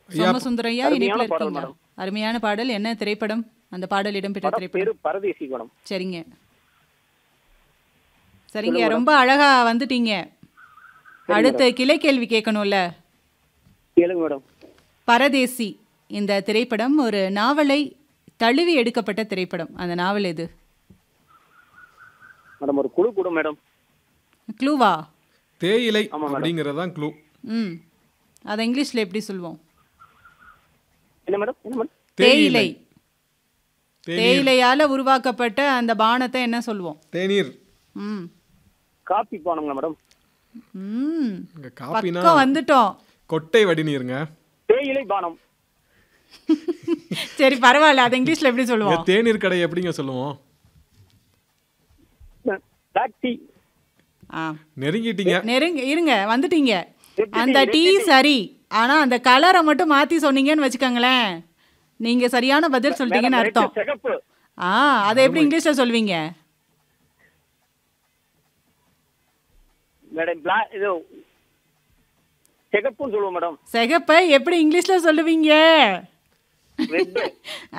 சோமசுந்தரையா இணைப்பில் அருமையான பாடல் இருக்கீங்களா அருமையான பாடல் என்ன திரைப்படம் அந்த பாடல் இடம்பெற்ற படம் திரைப்படம் பேரு பரதேசி மேடம் சரிங்க சரிங்க ரொம்ப அழகா வந்துட்டீங்க அடுத்த கிளை கேள்வி கேட்கணும்ல கேளுங்க மேடம் பரதேசி இந்த திரைப்படம் ஒரு நாவலை தழுவி எடுக்கப்பட்ட திரைப்படம் அந்த நாவல் எது மேடம் ஒரு குழு கூட மேடம் க்ளூவா தேயிலை ஆமா, மேடம். அப்படிங்கிறது தான் க்ளூ ம் அதை இங்கிலீஷில் எப்படி சொல்லுவோம் என்ன மேடம் என்ன மேடம் தேயிலை தேநீர் தேயிலையால உருவாக்கப்பட்ட அந்த பானத்தை என்ன சொல்லுவோம் தேநீர் ம் காப்பி பானங்களா மேடம் ம் இங்க காப்பினா பக்கம் வந்துட்டோம் கொட்டை வடிநீருங்க தேயிலை பானம் சரி பரவாயில்ல அதை இங்கிலீஷ்ல எப்படி இங்க சொல்லுவோம் தேநீர் கடை எப்படிங்க சொல்லுவோம் பிளாக் டீ ஆ நெருங்கிட்டீங்க நெருங்க இருங்க வந்துட்டீங்க அந்த டீ சரி ஆனா அந்த கலரை மட்டும் மாத்தி சொன்னீங்கன்னு வச்சுக்கோங்களேன் நீங்க சரியான பதில் சொல்லிட்டீங்கன்னு அர்த்தம் சிகப்பு ஆ அதை எப்படி இங்கிலீஷ்ல சொல்வீங்க மேடம் பிளாக் இது சிகப்புன்னு சொல்லுவோம் மேடம் சிகப்பை எப்படி இங்கிலீஷ்ல சொல்லுவீங்க ரெட்